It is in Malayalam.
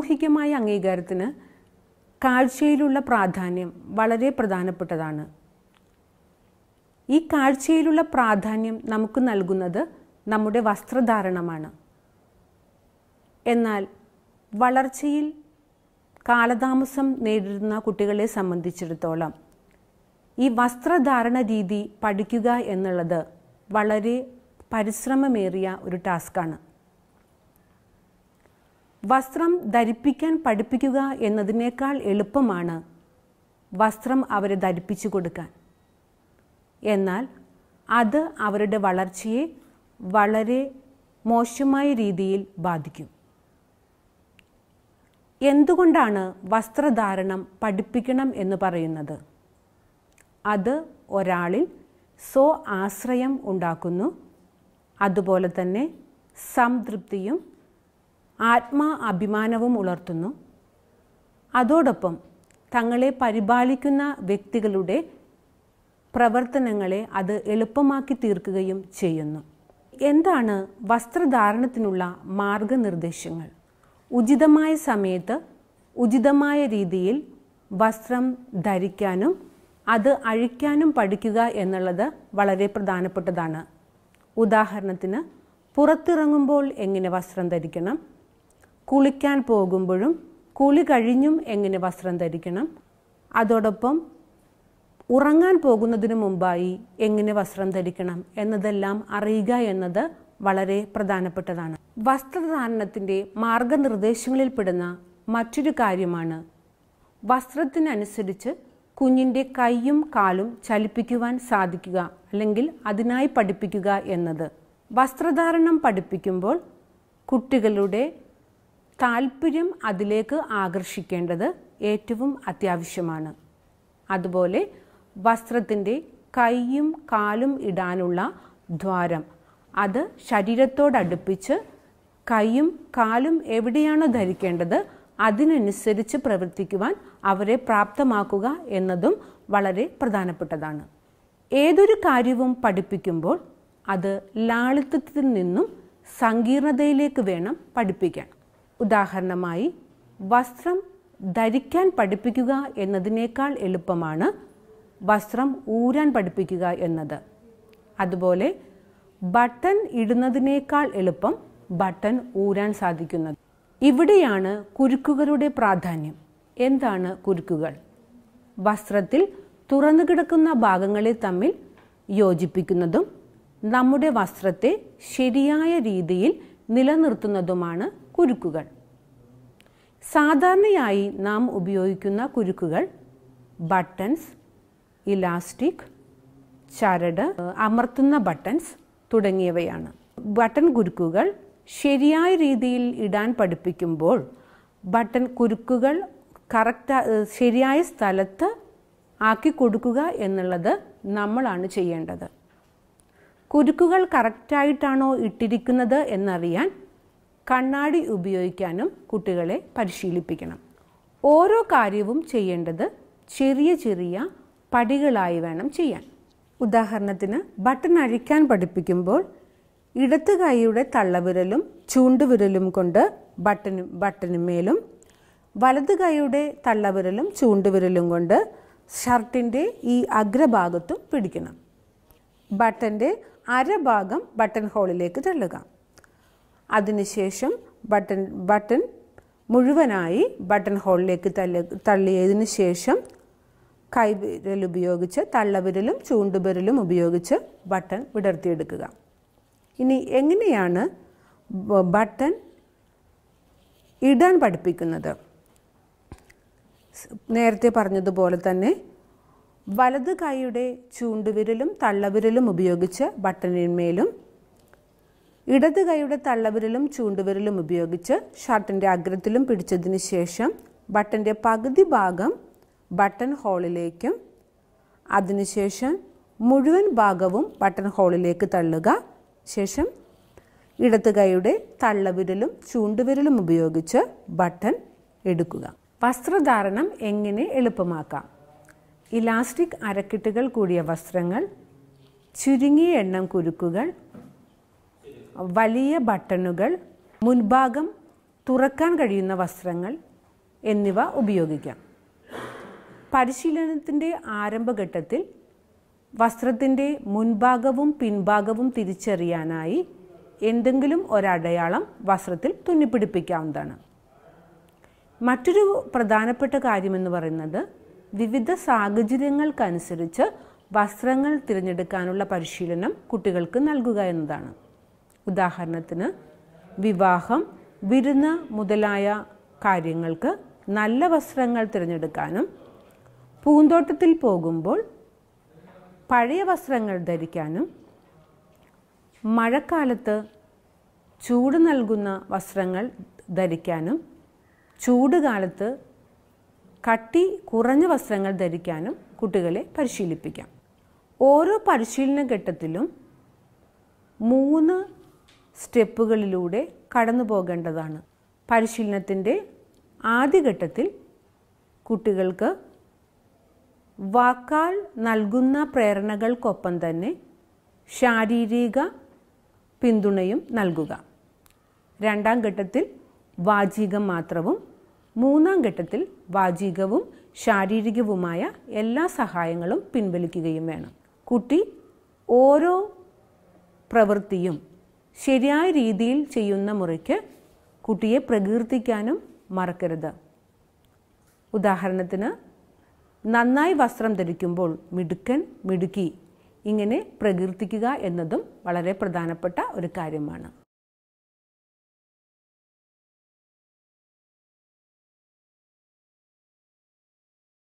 സാമൂഹികമായ അംഗീകാരത്തിന് കാഴ്ചയിലുള്ള പ്രാധാന്യം വളരെ പ്രധാനപ്പെട്ടതാണ് ഈ കാഴ്ചയിലുള്ള പ്രാധാന്യം നമുക്ക് നൽകുന്നത് നമ്മുടെ വസ്ത്രധാരണമാണ് എന്നാൽ വളർച്ചയിൽ കാലതാമസം നേരിടുന്ന കുട്ടികളെ സംബന്ധിച്ചിടത്തോളം ഈ വസ്ത്രധാരണ രീതി പഠിക്കുക എന്നുള്ളത് വളരെ പരിശ്രമമേറിയ ഒരു ടാസ്ക്കാണ് വസ്ത്രം ധരിപ്പിക്കാൻ പഠിപ്പിക്കുക എന്നതിനേക്കാൾ എളുപ്പമാണ് വസ്ത്രം അവരെ ധരിപ്പിച്ചു കൊടുക്കാൻ എന്നാൽ അത് അവരുടെ വളർച്ചയെ വളരെ മോശമായ രീതിയിൽ ബാധിക്കും എന്തുകൊണ്ടാണ് വസ്ത്രധാരണം പഠിപ്പിക്കണം എന്ന് പറയുന്നത് അത് ഒരാളിൽ സ്വ ആശ്രയം ഉണ്ടാക്കുന്നു അതുപോലെ തന്നെ സംതൃപ്തിയും ആത്മാ അഭിമാനവും ഉണർത്തുന്നു അതോടൊപ്പം തങ്ങളെ പരിപാലിക്കുന്ന വ്യക്തികളുടെ പ്രവർത്തനങ്ങളെ അത് എളുപ്പമാക്കി തീർക്കുകയും ചെയ്യുന്നു എന്താണ് വസ്ത്രധാരണത്തിനുള്ള മാർഗനിർദ്ദേശങ്ങൾ ഉചിതമായ സമയത്ത് ഉചിതമായ രീതിയിൽ വസ്ത്രം ധരിക്കാനും അത് അഴിക്കാനും പഠിക്കുക എന്നുള്ളത് വളരെ പ്രധാനപ്പെട്ടതാണ് ഉദാഹരണത്തിന് പുറത്തിറങ്ങുമ്പോൾ എങ്ങനെ വസ്ത്രം ധരിക്കണം കുളിക്കാൻ പോകുമ്പോഴും കുളി കഴിഞ്ഞും എങ്ങനെ വസ്ത്രം ധരിക്കണം അതോടൊപ്പം ഉറങ്ങാൻ പോകുന്നതിന് മുമ്പായി എങ്ങനെ വസ്ത്രം ധരിക്കണം എന്നതെല്ലാം അറിയുക എന്നത് വളരെ പ്രധാനപ്പെട്ടതാണ് വസ്ത്രധാരണത്തിൻ്റെ മാർഗനിർദ്ദേശങ്ങളിൽ പെടുന്ന മറ്റൊരു കാര്യമാണ് വസ്ത്രത്തിനനുസരിച്ച് കുഞ്ഞിൻ്റെ കൈയും കാലും ചലിപ്പിക്കുവാൻ സാധിക്കുക അല്ലെങ്കിൽ അതിനായി പഠിപ്പിക്കുക എന്നത് വസ്ത്രധാരണം പഠിപ്പിക്കുമ്പോൾ കുട്ടികളുടെ താല്പര്യം അതിലേക്ക് ആകർഷിക്കേണ്ടത് ഏറ്റവും അത്യാവശ്യമാണ് അതുപോലെ വസ്ത്രത്തിൻ്റെ കൈയും കാലും ഇടാനുള്ള ദ്വാരം അത് ശരീരത്തോടടുപ്പിച്ച് കൈയും കാലും എവിടെയാണോ ധരിക്കേണ്ടത് അതിനനുസരിച്ച് പ്രവർത്തിക്കുവാൻ അവരെ പ്രാപ്തമാക്കുക എന്നതും വളരെ പ്രധാനപ്പെട്ടതാണ് ഏതൊരു കാര്യവും പഠിപ്പിക്കുമ്പോൾ അത് ലാളിത്യത്തിൽ നിന്നും സങ്കീർണതയിലേക്ക് വേണം പഠിപ്പിക്കാൻ ഉദാഹരണമായി വസ്ത്രം ധരിക്കാൻ പഠിപ്പിക്കുക എന്നതിനേക്കാൾ എളുപ്പമാണ് വസ്ത്രം ഊരാൻ പഠിപ്പിക്കുക എന്നത് അതുപോലെ ബട്ടൺ ഇടുന്നതിനേക്കാൾ എളുപ്പം ബട്ടൺ ഊരാൻ സാധിക്കുന്നത് ഇവിടെയാണ് കുരുക്കുകളുടെ പ്രാധാന്യം എന്താണ് കുരുക്കുകൾ വസ്ത്രത്തിൽ തുറന്നു കിടക്കുന്ന ഭാഗങ്ങളെ തമ്മിൽ യോജിപ്പിക്കുന്നതും നമ്മുടെ വസ്ത്രത്തെ ശരിയായ രീതിയിൽ നിലനിർത്തുന്നതുമാണ് കുരുക്കുകൾ സാധാരണയായി നാം ഉപയോഗിക്കുന്ന കുരുക്കുകൾ ബട്ടൺസ് ഇലാസ്റ്റിക് ചരട് അമർത്തുന്ന ബട്ടൺസ് തുടങ്ങിയവയാണ് ബട്ടൺ കുരുക്കുകൾ ശരിയായ രീതിയിൽ ഇടാൻ പഠിപ്പിക്കുമ്പോൾ ബട്ടൺ കുരുക്കുകൾ കറക്റ്റ് ശരിയായ സ്ഥലത്ത് ആക്കി കൊടുക്കുക എന്നുള്ളത് നമ്മളാണ് ചെയ്യേണ്ടത് കുരുക്കുകൾ കറക്റ്റായിട്ടാണോ ഇട്ടിരിക്കുന്നത് എന്നറിയാൻ കണ്ണാടി ഉപയോഗിക്കാനും കുട്ടികളെ പരിശീലിപ്പിക്കണം ഓരോ കാര്യവും ചെയ്യേണ്ടത് ചെറിയ ചെറിയ പടികളായി വേണം ചെയ്യാൻ ഉദാഹരണത്തിന് ബട്ടൺ അഴിക്കാൻ പഠിപ്പിക്കുമ്പോൾ ഇടത്ത് കൈയുടെ തള്ളവിരലും ചൂണ്ടുവിരലും കൊണ്ട് ബട്ടനും ബട്ടനുമേലും വലത് കൈയുടെ തള്ളവിരലും ചൂണ്ടുവിരലും കൊണ്ട് ഷർട്ടിൻ്റെ ഈ അഗ്രഭാഗത്തും പിടിക്കണം ബട്ടൻ്റെ അരഭാഗം ബട്ടൺ ഹോളിലേക്ക് തള്ളുക അതിനുശേഷം ബട്ടൺ ബട്ടൺ മുഴുവനായി ബട്ടൺ ഹോളിലേക്ക് തള്ളി തള്ളിയതിനു ശേഷം കൈവിരൽ ഉപയോഗിച്ച് തള്ളവിരലും ചൂണ്ടുവിരലും ഉപയോഗിച്ച് ബട്ടൺ വിടർത്തിയെടുക്കുക ഇനി എങ്ങനെയാണ് ബട്ടൺ ഇടാൻ പഠിപ്പിക്കുന്നത് നേരത്തെ പറഞ്ഞതുപോലെ തന്നെ വലത് കൈയുടെ ചൂണ്ടുവിരലും തള്ളവിരലും ഉപയോഗിച്ച് ബട്ടണിന്മേലും ഇടത് കൈയുടെ തള്ളവിരലും ചൂണ്ടുവിരലും ഉപയോഗിച്ച് ഷർട്ടിൻ്റെ അഗ്രത്തിലും പിടിച്ചതിന് ശേഷം ബട്ടൻ്റെ പകുതി ഭാഗം ബട്ടൺ ഹോളിലേക്കും അതിനുശേഷം മുഴുവൻ ഭാഗവും ബട്ടൺ ഹോളിലേക്ക് തള്ളുക ശേഷം ഇടത് കൈയുടെ തള്ളവിരലും ചൂണ്ടുവിരലും ഉപയോഗിച്ച് ബട്ടൺ എടുക്കുക വസ്ത്രധാരണം എങ്ങനെ എളുപ്പമാക്കാം ഇലാസ്റ്റിക് അരക്കെട്ടുകൾ കൂടിയ വസ്ത്രങ്ങൾ ചുരുങ്ങിയ എണ്ണം കുരുക്കുകൾ വലിയ ബട്ടണുകൾ മുൻഭാഗം തുറക്കാൻ കഴിയുന്ന വസ്ത്രങ്ങൾ എന്നിവ ഉപയോഗിക്കാം പരിശീലനത്തിൻ്റെ ആരംഭഘട്ടത്തിൽ വസ്ത്രത്തിൻ്റെ മുൻഭാഗവും പിൻഭാഗവും തിരിച്ചറിയാനായി എന്തെങ്കിലും ഒരടയാളം വസ്ത്രത്തിൽ തുന്നിപ്പിടിപ്പിക്കാവുന്നതാണ് മറ്റൊരു പ്രധാനപ്പെട്ട കാര്യമെന്ന് പറയുന്നത് വിവിധ സാഹചര്യങ്ങൾക്കനുസരിച്ച് വസ്ത്രങ്ങൾ തിരഞ്ഞെടുക്കാനുള്ള പരിശീലനം കുട്ടികൾക്ക് നൽകുക എന്നതാണ് ഉദാഹരണത്തിന് വിവാഹം വിരുന്ന് മുതലായ കാര്യങ്ങൾക്ക് നല്ല വസ്ത്രങ്ങൾ തിരഞ്ഞെടുക്കാനും പൂന്തോട്ടത്തിൽ പോകുമ്പോൾ പഴയ വസ്ത്രങ്ങൾ ധരിക്കാനും മഴക്കാലത്ത് ചൂട് നൽകുന്ന വസ്ത്രങ്ങൾ ധരിക്കാനും ചൂട് കാലത്ത് കട്ടി കുറഞ്ഞ വസ്ത്രങ്ങൾ ധരിക്കാനും കുട്ടികളെ പരിശീലിപ്പിക്കാം ഓരോ പരിശീലന ഘട്ടത്തിലും മൂന്ന് സ്റ്റെപ്പുകളിലൂടെ കടന്നു പോകേണ്ടതാണ് പരിശീലനത്തിൻ്റെ ആദ്യഘട്ടത്തിൽ കുട്ടികൾക്ക് വാക്കാൽ നൽകുന്ന പ്രേരണകൾക്കൊപ്പം തന്നെ ശാരീരിക പിന്തുണയും നൽകുക രണ്ടാം ഘട്ടത്തിൽ വാചികം മാത്രവും മൂന്നാം ഘട്ടത്തിൽ വാചികവും ശാരീരികവുമായ എല്ലാ സഹായങ്ങളും പിൻവലിക്കുകയും വേണം കുട്ടി ഓരോ പ്രവൃത്തിയും ശരിയായ രീതിയിൽ ചെയ്യുന്ന മുറയ്ക്ക് കുട്ടിയെ പ്രകീർത്തിക്കാനും മറക്കരുത് ഉദാഹരണത്തിന് നന്നായി വസ്ത്രം ധരിക്കുമ്പോൾ മിടുക്കൻ മിടുക്കി ഇങ്ങനെ പ്രകീർത്തിക്കുക എന്നതും വളരെ പ്രധാനപ്പെട്ട ഒരു കാര്യമാണ്